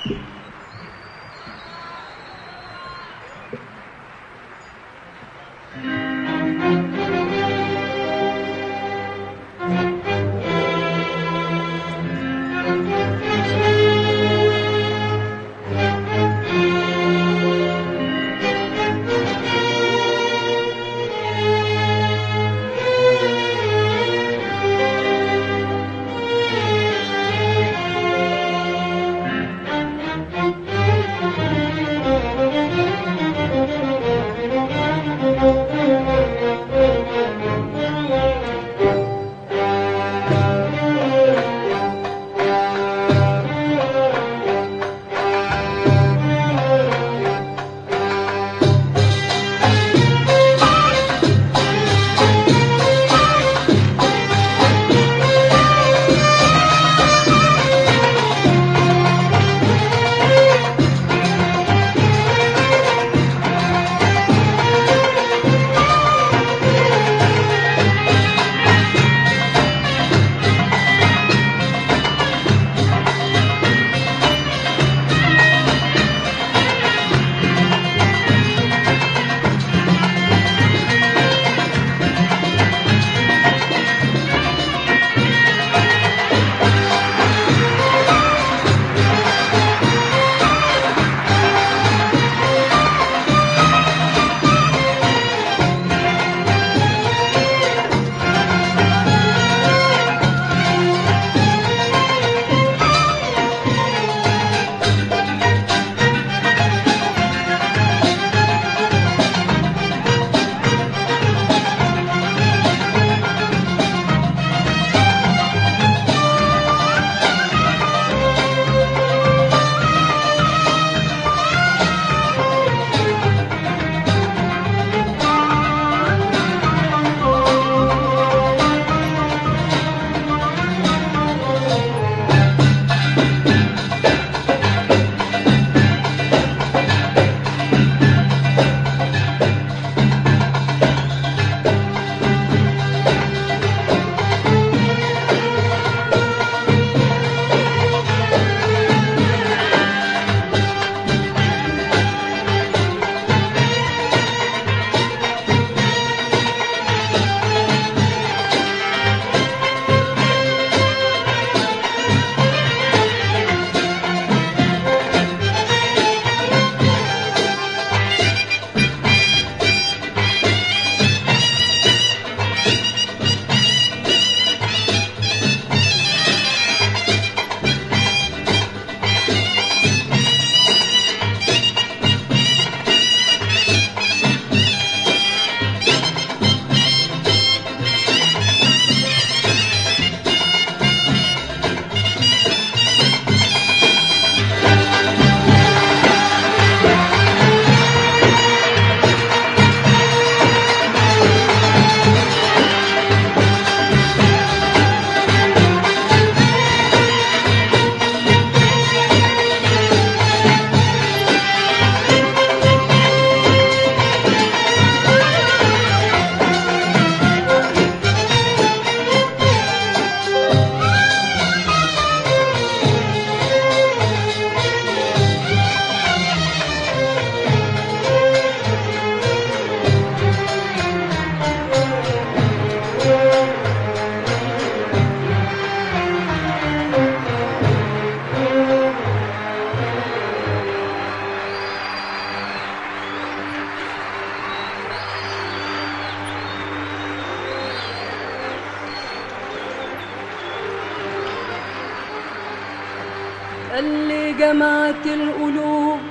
اللي جمعت القلوب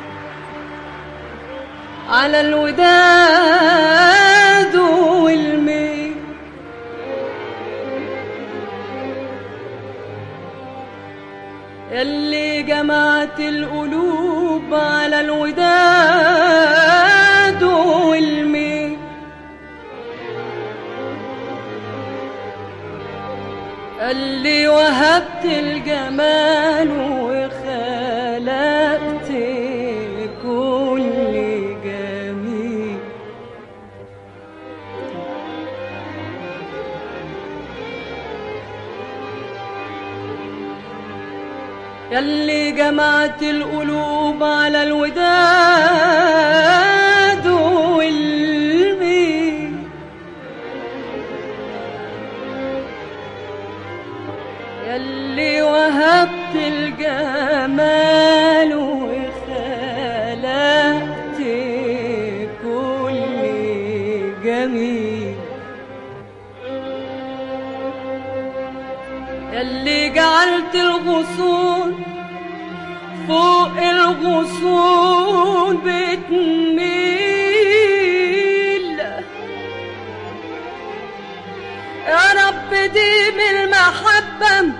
على الوداد والميل اللي جمعت القلوب على الوداد والميل اللي وهبت الجمال وخلقت كل جميل يلي جمعت القلوب على الوداد والمين يلي وهبت الجمال وخلقت كل جميل يلي جعلت الغصون فوق الغصون بتميل يا رب ديم المحبة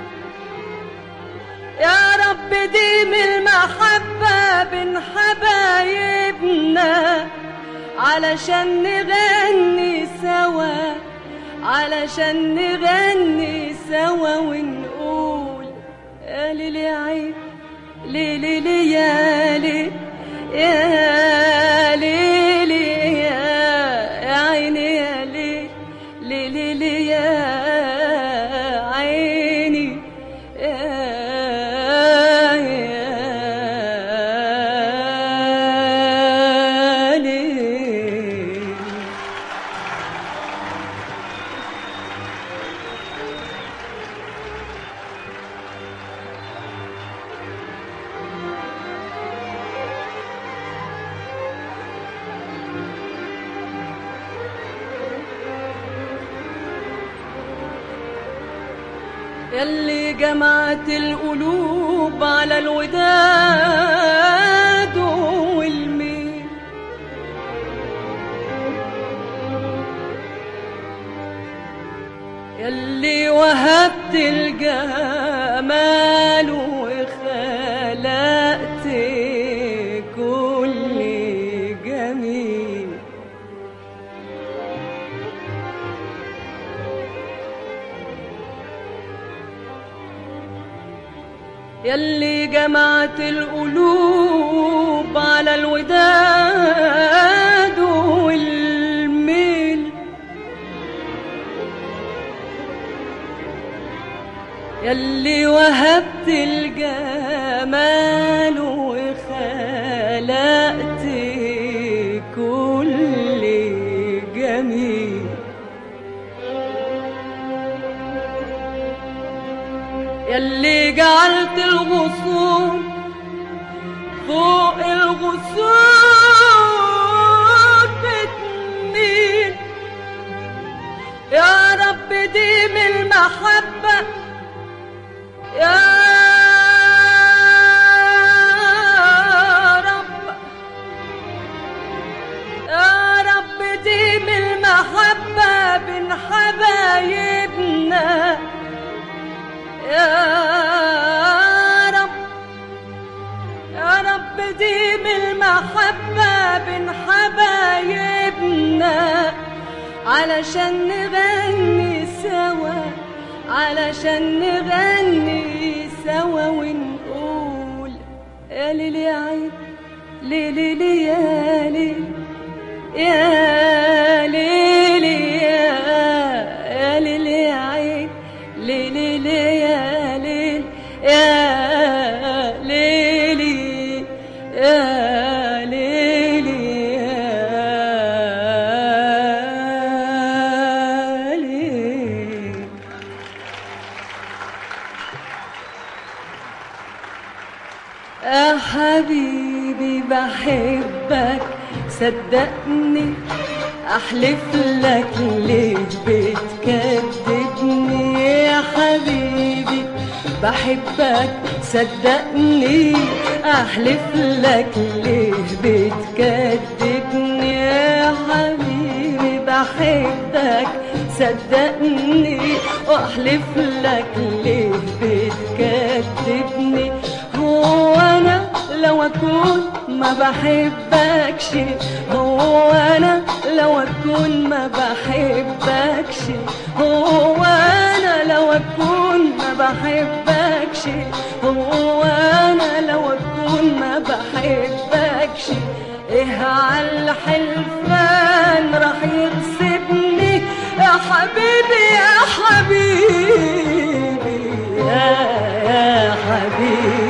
يا رب ديم المحبة بين حبايبنا علشان نغني سوا علشان نغني سوا ونقول يا ليل يا عين ليلي لي يا ليل يا ليلي يا يا عيني يا ليل ليلي لي يا عيني يا يا ليل يلي جمعت القلوب على الوداد والميل يلي وهبت الجمال وخلقت كل جميل يلي جمعت القلوب على الوداد والميل يلي وهبت الجمال وخلقت كل جميل يلي جعلت الغصون فوق الغصون بتميل يا رب ديم المحبة يا رب يا رب ديم المحبة بين حبايبنا يا رب يا رب ديم المحبة بين حبايبنا علشان نغني سوا علشان نغني سوا ونقول يا ليل يا عيد ليلي لي يا ليل يا ليلي يا يا ليل يا عيد ليلي لي يا ليل يا ليلي يا ليلي يا ليل يا حبيبي بحبك صدقني احلف لك ليه بتكذبني يا حبيبي بحبك صدقني احلف لك ليه بتكذبني يا حبيبي بحبك صدقني واحلف لك ليه بتكذبني هو انا لو اكون ما بحبكش هو انا لو اكون ما بحبكش هو انا لو اكون ما بحبكش هو انا لو اكون ما بحبكش ايه على الحلفان راح يغصبني يا حبيبي يا حبيبي يا يا حبيبي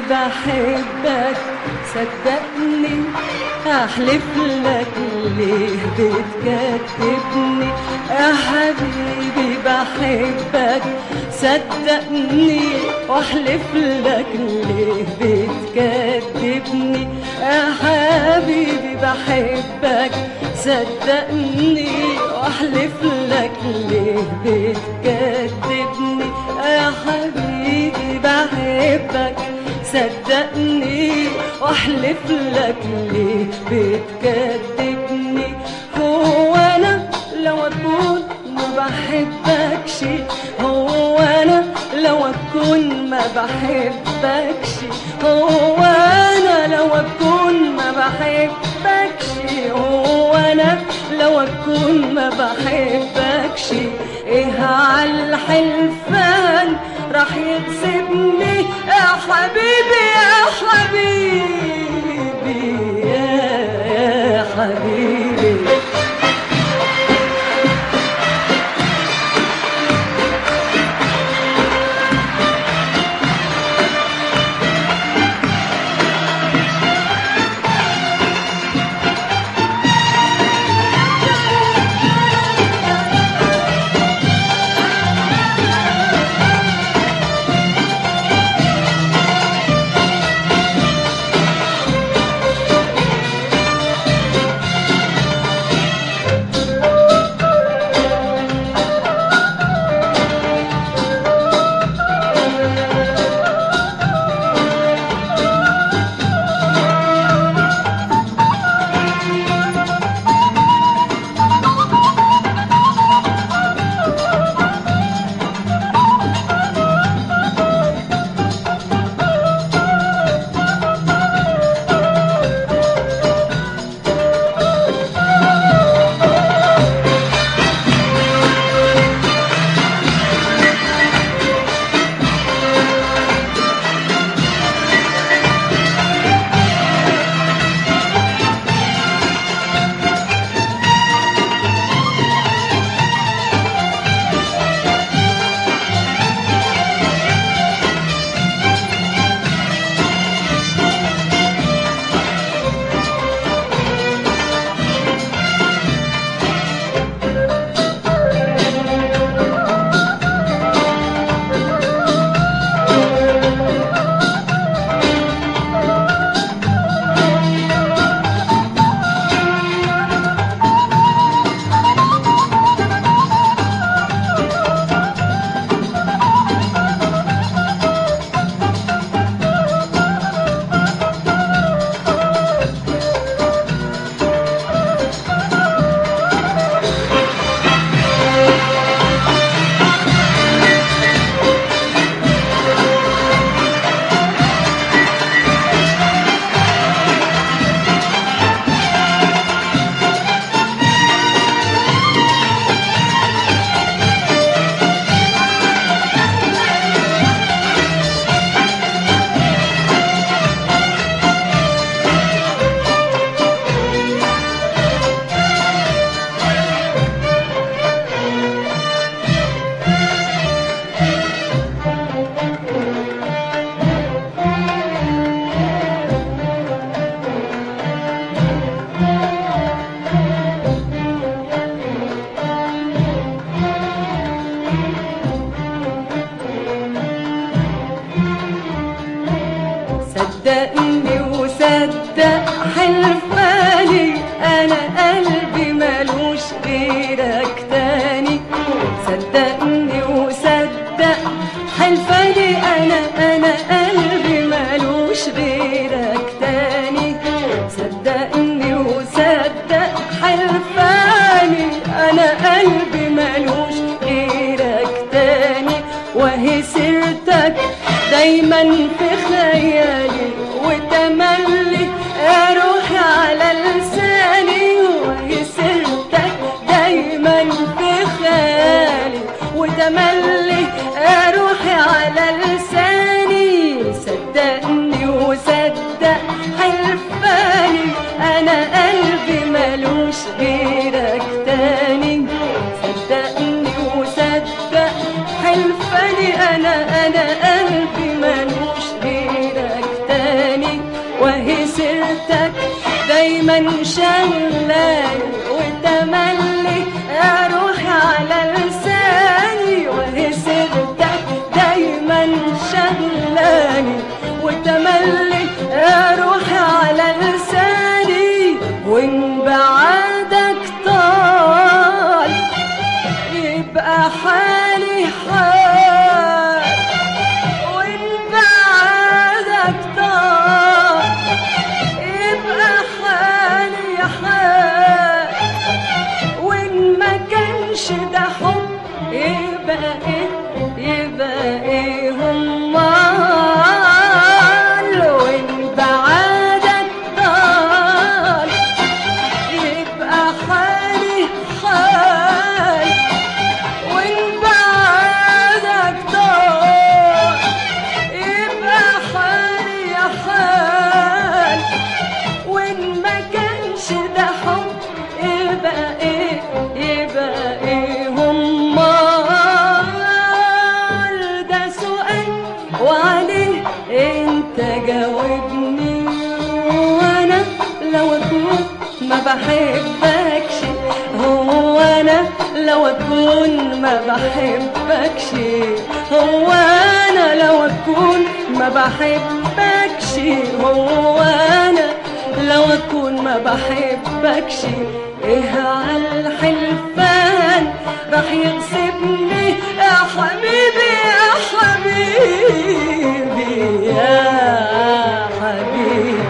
بحبك صدقني احلف لك ليه بتكذبني يا حبيبي بحبك صدقني واحلف لك ليه بتكذبني يا حبيبي بحبك صدقني واحلف لك ليه بتكذبني يا حبيبي بحبك صدقني واحلف لك ليه بتكذبني هو انا لو اكون ما بحبكش هو انا لو اكون ما بحبكش هو انا لو اكون ما بحبكش هو انا لو اكون ما بحبكش ايه عالحلفان راح يكسبني يا حبيبي يا حبيبي يا, يا حبيبي صدقني وصدق حلفاني انا قلبي ملوش غيرك تاني صدقني وصدق حلفاني انا انا قلبي ملوش غيرك تاني صدقني وصدق حلفاني انا قلبي ملوش غيرك تاني وهي سيرتك دايما في خيالي وتملي اروح على لساني وهي سيرتك دايما في خيالي وتملي اروح على لساني صدقني وصدق حلفاني انا قلبي ملوش غيرك تاني صدقني وصدق حلفاني انا انا قلبي ملوش غيرك دايما شغلاني وتملي اروح على لساني وهي سيرتك دايما شغلاني وتملي اروح على لساني وان بعدك طال يبقى حالي حال وان بعدك طال يبقى حالي حال وان ما كانش ده حب يبقى ايه يبقى ايه امال وان بعدك طال يبقى حالي حال وان بعدك طال يبقى حالي حال وان ما كانش ده حب يبقى ايه يبقى ايه امال ده سؤال وعليه انت جاوبني وانا لو اكون ما بحبكش هو انا لو اكون ما بحبكش هو انا لو اكون ما بحبكش هو انا لو اكون ما بحبكش ايه على الحلفان راح يغصبني يا حبيبي يا حبيبي يا حبيبي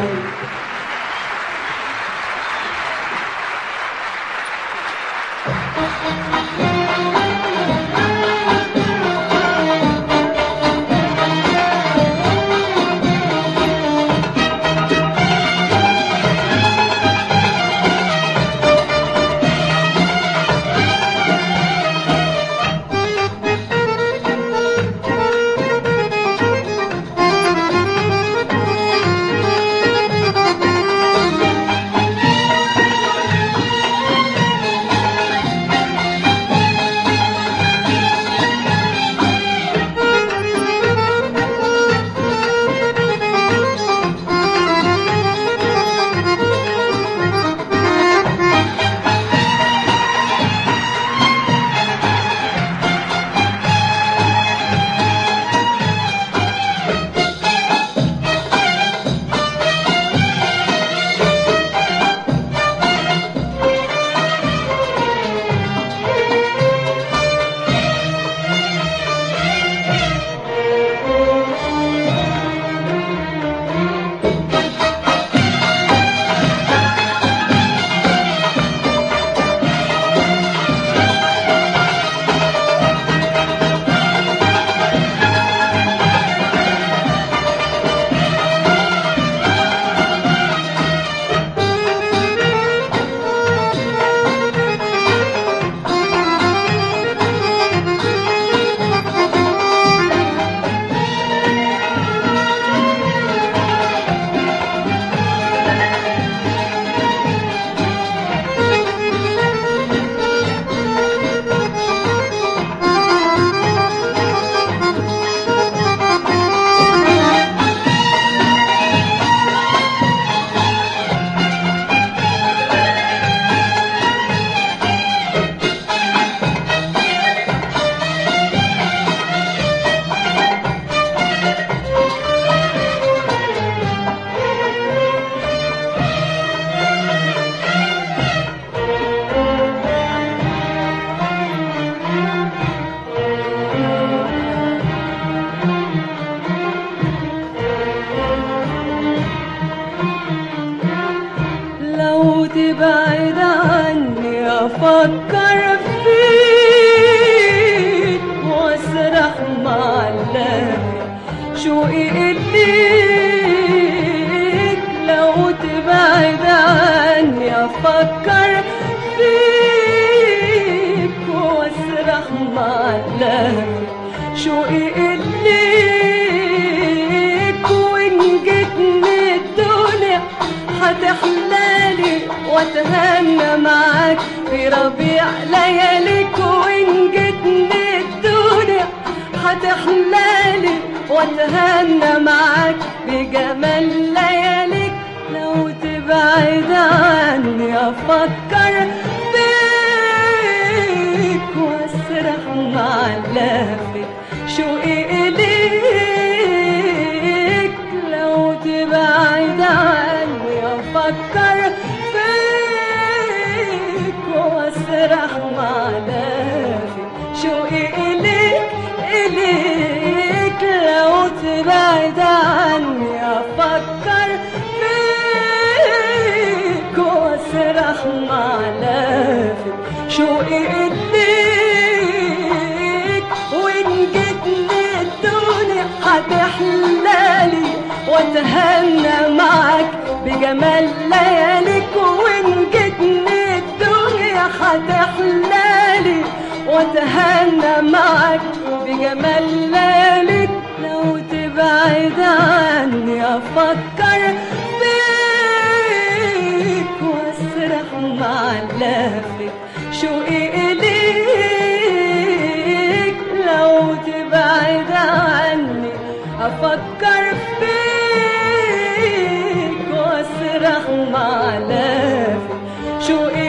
لو تبعد عني افكر فيك واسرح مع اللهي شوقي اليك لو تبعد عني افكر فيك واسرح مع اللهي شوقي اليك وان جيتني الدنيا هتحلالي واتهنى معاك في ربيع لياليك وان جيتني الدنيا هتحلالي واتهنى معاك بجمال لياليك لو تبقى تبعد عني افكر بيك واسرح مع لهفك شوقي اليك لو تبعد عني افكر فيك واسرح مع لهفك شوقي اليك اليك لو تبعد عني افكر فيك واسرح مع لهفك شوقي اليك وان جيتني الدنيا هتحلالي واتهنى معك بجمال لياليك وان جيتني الدنيا هتحلالي واتهنى معك بجمال لياليك لو تبعد عني افكر بيك واسرح مع لهفك شوقي اليك لو تبعد عني افكر فيك واسرح مع لهفك شوقي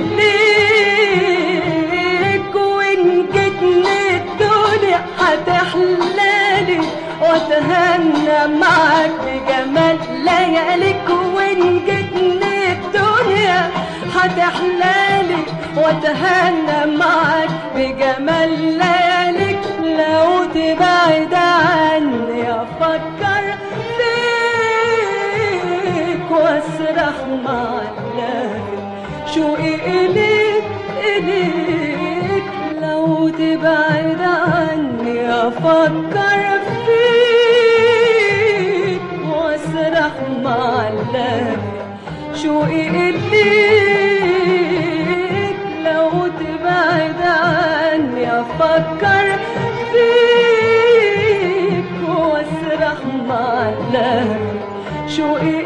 اليك وان جيتني الدنيا هتحلالي واتهنى معك بجمال لياليك وان جيتني الدنيا هتحلالي واتهنى معك بجمال لياليك لو تبعد عني افكر فيك واسرح مع لهفك شوقي إليك إليك لو تبعد عني أفكر فيك وأسرح مع لهفك شوقي إليك لو تبعد عني أفكر فيك وأسرح مع لهفك شوقي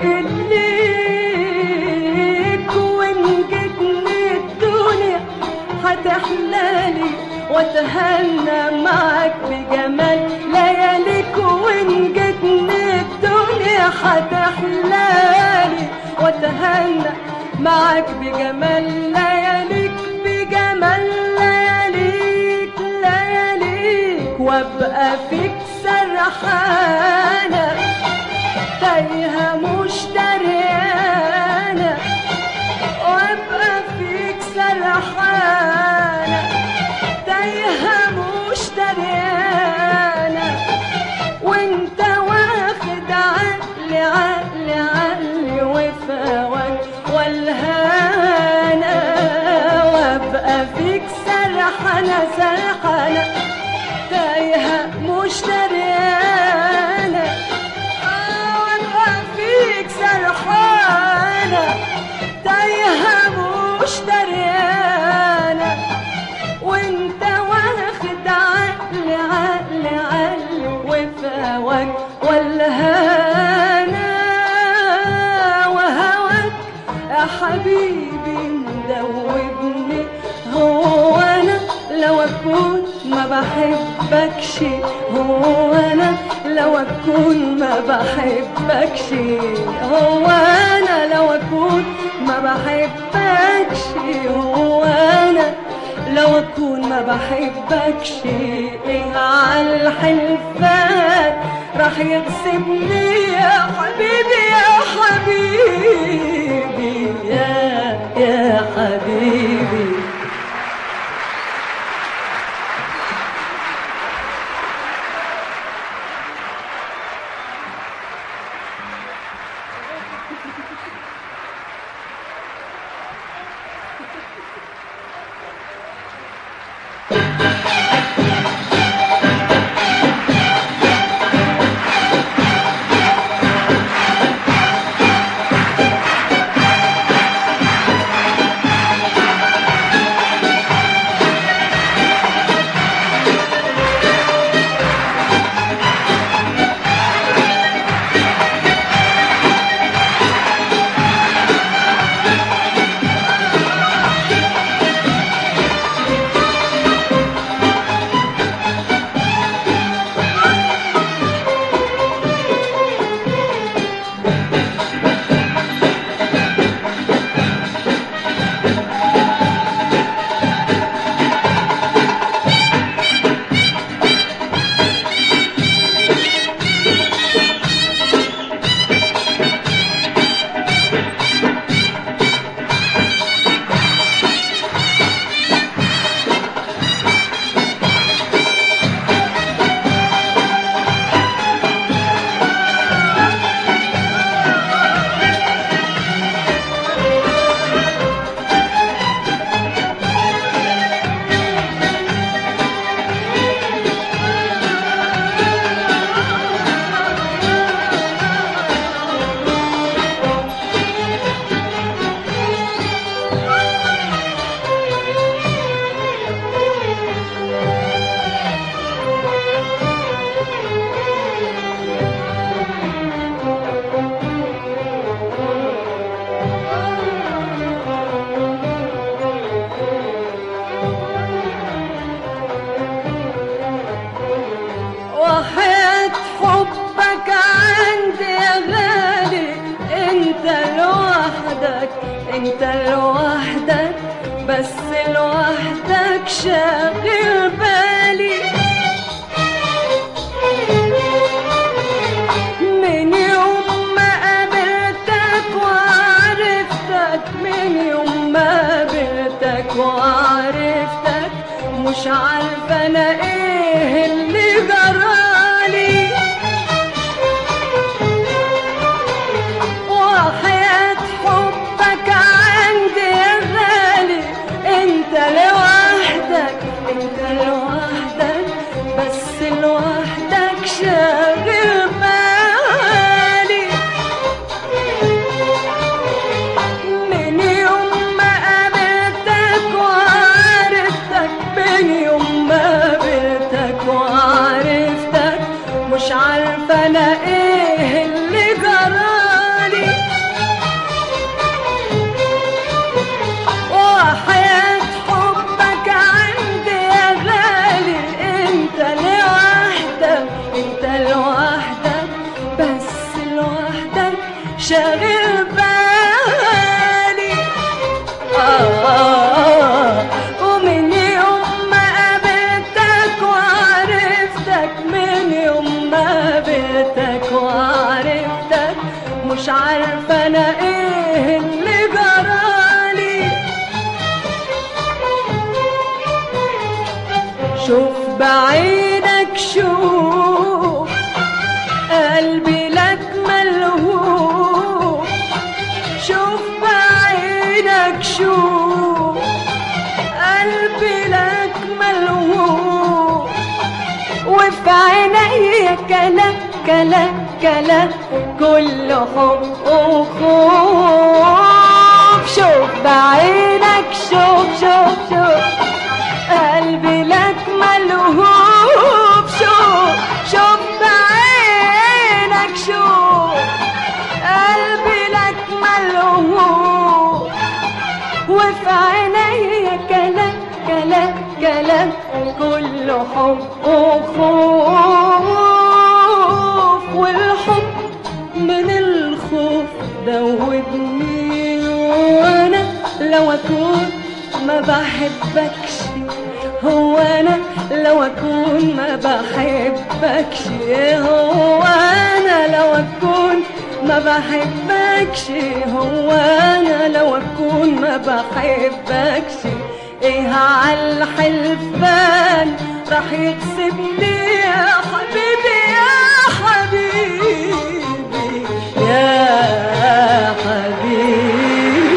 إليك وإن جيتني الدنيا هتحلالي واتهنى معك بجمال لياليك وإن جيتني الدنيا هتحلالي واتهنى معك بجمال لياليك بجمال لياليك لياليك وابقى فيك سرحانه تايهة مش دريانة وابقى فيك سرحانة تايهة مش دريانة وانت واخد عقلي عقلي عقلي وفاوك والهانة وابقى فيك سرحانة سرحانة تايهة مش دريانة وابقى فيك سرحانة تايهة مش دريانة وانت واخد عقلي عقلي عقلي وفاوك والهانا وهواك يا حبيبي مدوبني هو انا لو اكون ما بحبكش هو انا لو اكون ما بحبكش هو انا لو اكون ما بحبكش هو انا لو اكون ما بحبكش ايه على الحلفات راح يغصبني يا حبيبي يا حبيبي يا يا حبيبي انت لوحدك بس لوحدك شاغل بالي من يوم ما قابلتك وعرفتك من يوم ما قابلتك وعرفتك مش عارفة أنا إيه اللي جرالي وحياة حبك عندي يا غالي انت لوحدك انت لوحدك بس لوحدك شاغل بالي من يوم ما قابلتك وعرفتك من يوم ما قابلتك وعرفتك مش عارفة أنا إيه اللي جرالي وحياة حبك عندي يا غالي انت لوحدك انت لوحدك بس لوحدك شاغل بالي آه ومن يوم ما قابلتك وعرفتك من يوم ما قابلتك وعرفتك مش عارفة أنا إيه اللي جرالي شوف بعينك شوف قلبي لك ملهوف شوف بعينك شوف قلبي لك ملهوف وفي عيني كلام كلام كلام كله حب وخوف شوف بعينك شوف شوف شوف قلبي لك ملهوف شوف شوف بعينك شوف قلبي لك ملهوف وفي عيني كلام كلام كلام كله حب وخوف والحب من الخوف دوبني وانا لو اكون ما بحبكش هو انا لو اكون ما بحبكش هو انا لو اكون ما بحبكش هو انا لو اكون ما بحبكش ايه على الحلفان راح يكسبني يا حبيبي يا حبيبي يا حبيبي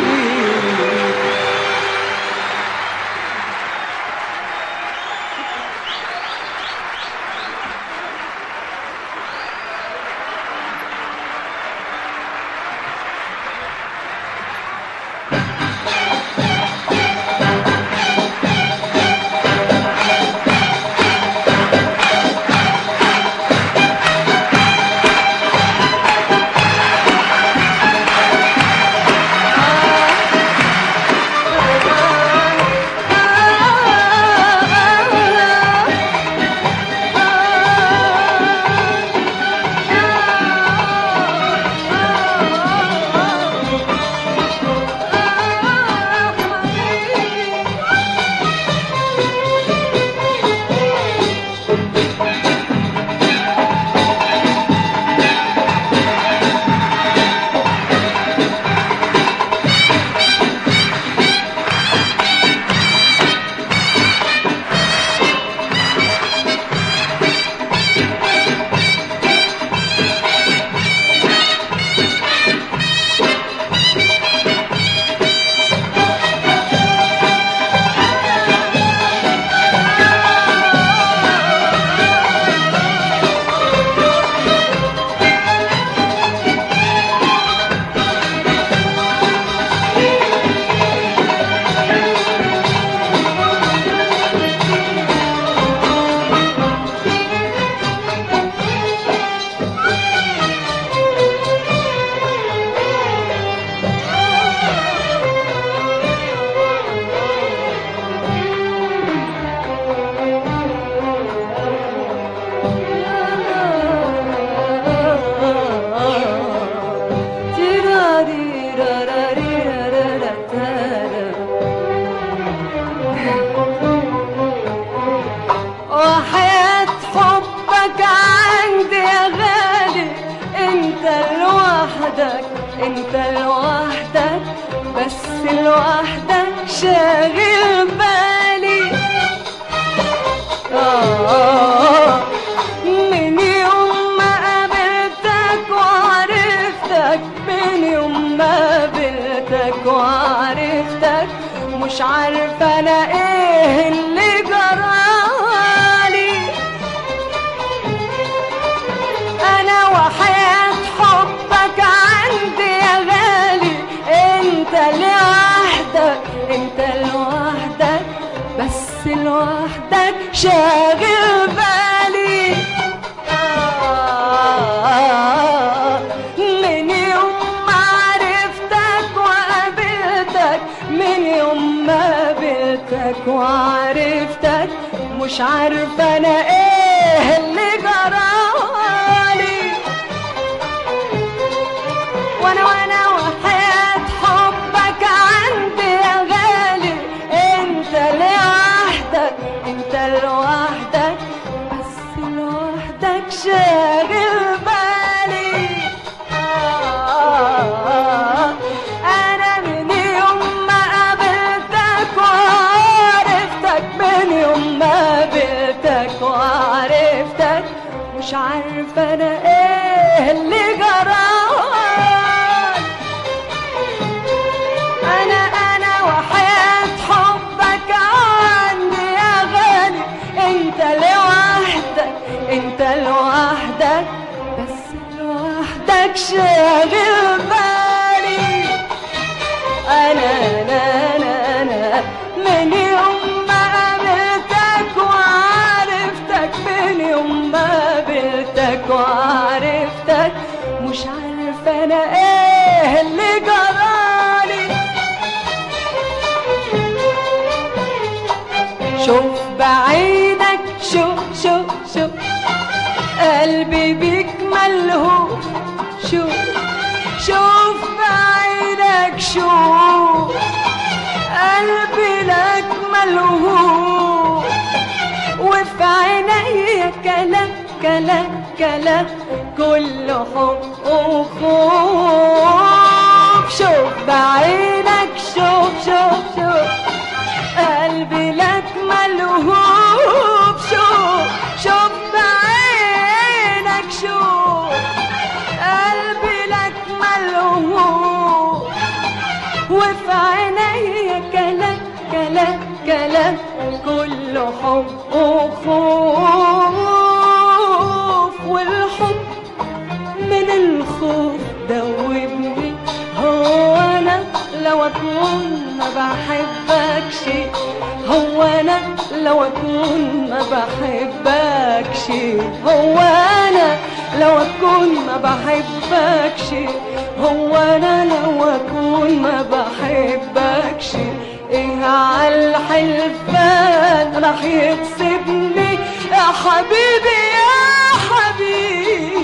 انت لوحدك بس لوحدك شاغل بالي آه من يوم ما قابلتك وعرفتك من يوم ما قابلتك وعرفتك مش عارفة أنا إيه اللي جرالي أنا وحياة حبك عندي يا غالي أنت لوحدك أنت لوحدك بس لوحدك شاغل بالي آه من يوم ما عرفتك وقابلتك من يوم ما قابلتك وعرفتك مش عارفة أنا إيه اللي جرالي وانا وانا وحياة حبك عندي يا غالي انت لوحدك انت لوحدك بس لوحدك شاغل بالي آه انا من يوم ما قابلتك وعرفتك من يوم ما قابلتك وعرفتك مش عارفة انا ايه اللي جرالي انا انا وحياة حبك عندي يا غالي انت لوحدك انت لوحدك بس لوحدك شاغل بالي انا انا انا انا من يوم ما قابلتك وعرفتك من يوم ما قابلتك وعرفتك مش عارفة انا ايه اللي جرالي شوف بعينك شوف شوف شوف قلبي بيك ملهوف شوف شوف بعينك شوف قلبي لك ملهوف وفي عيني كلام كلام كلام كله حب وخوف شوف بعينك شوف شوف شوف قلبي لك ملهوف شوف شوف بعينك شوف قلبي لك ملهوف وفي عيني كلام كلام كلام كله حب وخوف والحب من الخوف دوبني هو انا لو اكون ما بحبكش هو انا لو اكون ما بحبكش هو انا لو اكون ما بحبكش هو انا لو اكون ما بحبكش ايه عالحلفان راح يكسبني يا حبيبي يا حبيبي